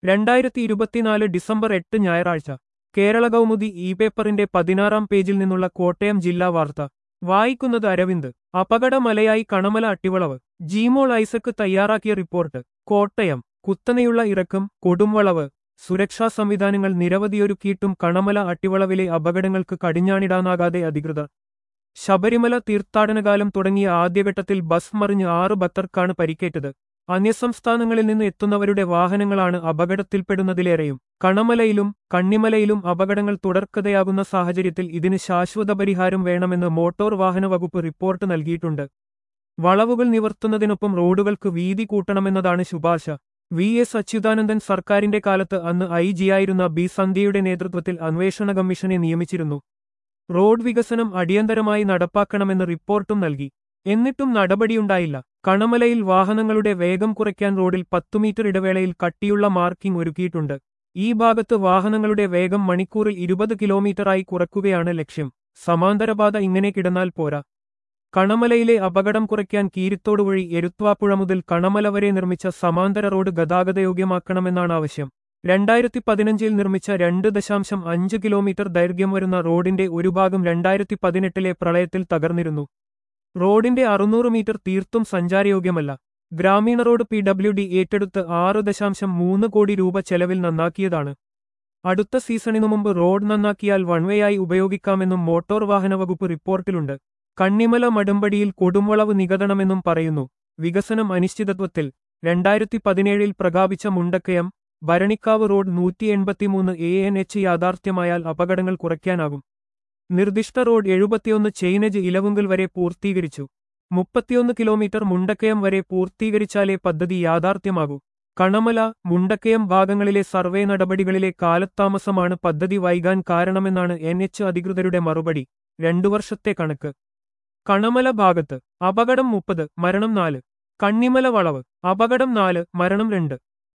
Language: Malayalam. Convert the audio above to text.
രണ്ടായിരത്തി ഇരുപത്തിനാല് ഡിസംബർ എട്ട് ഞായറാഴ്ച കേരള കൗമുദി ഇ പേപ്പറിന്റെ പതിനാറാം പേജിൽ നിന്നുള്ള കോട്ടയം ജില്ലാ വാർത്ത വായിക്കുന്നത് അരവിന്ദ് അപകടമലയായി കണമല അട്ടിവളവ് ജീമോൾ ഐസക്ക് തയ്യാറാക്കിയ റിപ്പോർട്ട് കോട്ടയം കുത്തനെയുള്ള ഇറക്കം കൊടുംവളവ് സുരക്ഷാ സംവിധാനങ്ങൾ നിരവധിയൊരുക്കിയിട്ടും കണമല അട്ടിവളവിലെ അപകടങ്ങൾക്ക് കടിഞ്ഞാണിടാനാകാതെ അധികൃതർ ശബരിമല തീർത്ഥാടനകാലം തുടങ്ങിയ ആദ്യഘട്ടത്തിൽ ബസ് മറിഞ്ഞ് ആറ് ഭക്തർക്കാണ് പരിക്കേറ്റത് അന്യസംസ്ഥാനങ്ങളിൽ നിന്ന് എത്തുന്നവരുടെ വാഹനങ്ങളാണ് അപകടത്തിൽപ്പെടുന്നതിലേറെയും കണമലയിലും കണ്ണിമലയിലും അപകടങ്ങൾ തുടർക്കഥയാകുന്ന സാഹചര്യത്തിൽ ഇതിന് ശാശ്വത പരിഹാരം വേണമെന്ന് മോട്ടോർ വാഹന വകുപ്പ് റിപ്പോർട്ട് നൽകിയിട്ടുണ്ട് വളവുകൾ നിവർത്തുന്നതിനൊപ്പം റോഡുകൾക്ക് വീതി കൂട്ടണമെന്നതാണ് ശുപാർശ വി എസ് അച്യുതാനന്ദൻ സർക്കാരിന്റെ കാലത്ത് അന്ന് ഐ ജിയായിരുന്ന ബി സന്ധ്യയുടെ നേതൃത്വത്തിൽ അന്വേഷണ കമ്മീഷനെ നിയമിച്ചിരുന്നു റോഡ് വികസനം അടിയന്തരമായി നടപ്പാക്കണമെന്ന് റിപ്പോർട്ടും നൽകി എന്നിട്ടും നടപടിയുണ്ടായില്ല കണമലയിൽ വാഹനങ്ങളുടെ വേഗം കുറയ്ക്കാൻ റോഡിൽ പത്തു മീറ്റർ ഇടവേളയിൽ കട്ടിയുള്ള മാർക്കിംഗ് ഒരുക്കിയിട്ടുണ്ട് ഈ ഭാഗത്ത് വാഹനങ്ങളുടെ വേഗം മണിക്കൂറിൽ ഇരുപത് കിലോമീറ്ററായി കുറയ്ക്കുകയാണ് ലക്ഷ്യം സമാന്തരപാത ഇങ്ങനെ കിടന്നാൽ പോരാ കണമലയിലെ അപകടം കുറയ്ക്കാൻ കീരിത്തോട് വഴി എരുത്വാപ്പുഴ മുതൽ കണമല വരെ നിർമ്മിച്ച സമാന്തര റോഡ് ഗതാഗതയോഗ്യമാക്കണമെന്നാണ് ആവശ്യം രണ്ടായിരത്തി പതിനഞ്ചിൽ നിർമ്മിച്ച രണ്ട് ദശാംശം അഞ്ച് കിലോമീറ്റർ ദൈർഘ്യം വരുന്ന റോഡിന്റെ ഒരു ഭാഗം രണ്ടായിരത്തി പതിനെട്ടിലെ പ്രളയത്തിൽ തകർന്നിരുന്നു റോഡിന്റെ അറുന്നൂറ് മീറ്റർ തീർത്തും സഞ്ചാരയോഗ്യമല്ല ഗ്രാമീണ റോഡ് പി ഡബ്ല്യു ഡി ഏറ്റെടുത്ത് ആറ് ദശാംശം മൂന്ന് കോടി രൂപ ചെലവിൽ നന്നാക്കിയതാണ് അടുത്ത സീസണിനു മുമ്പ് റോഡ് നന്നാക്കിയാൽ വൺവേയായി ഉപയോഗിക്കാമെന്നും മോട്ടോർ വാഹന വകുപ്പ് റിപ്പോർട്ടിലുണ്ട് കണ്ണിമല മടുമ്പടിയിൽ കൊടുംവളവ് നികതണമെന്നും പറയുന്നു വികസനം അനിശ്ചിതത്വത്തിൽ രണ്ടായിരത്തി പതിനേഴിൽ പ്രഖ്യാപിച്ച മുണ്ടക്കയം ഭരണിക്കാവ് റോഡ് നൂറ്റി എൺപത്തിമൂന്ന് എ എൻ എച്ച് യാഥാർത്ഥ്യമായാൽ അപകടങ്ങൾ കുറയ്ക്കാനാകും നിർദ്ദിഷ്ട റോഡ് എഴുപത്തിയൊന്ന് ചെയിനജ് ഇലവുങ്കൽ വരെ പൂർത്തീകരിച്ചു മുപ്പത്തിയൊന്ന് കിലോമീറ്റർ മുണ്ടക്കയം വരെ പൂർത്തീകരിച്ചാലേ പദ്ധതി യാഥാർത്ഥ്യമാകൂ കണമല മുണ്ടക്കയം ഭാഗങ്ങളിലെ സർവേ നടപടികളിലെ കാലത്താമസമാണ് പദ്ധതി വൈകാൻ കാരണമെന്നാണ് എൻ എച്ച് അധികൃതരുടെ മറുപടി രണ്ടു വർഷത്തെ കണക്ക് കണമല ഭാഗത്ത് അപകടം മുപ്പത് മരണം നാല് കണ്ണിമല വളവ് അപകടം നാല് മരണം രണ്ട്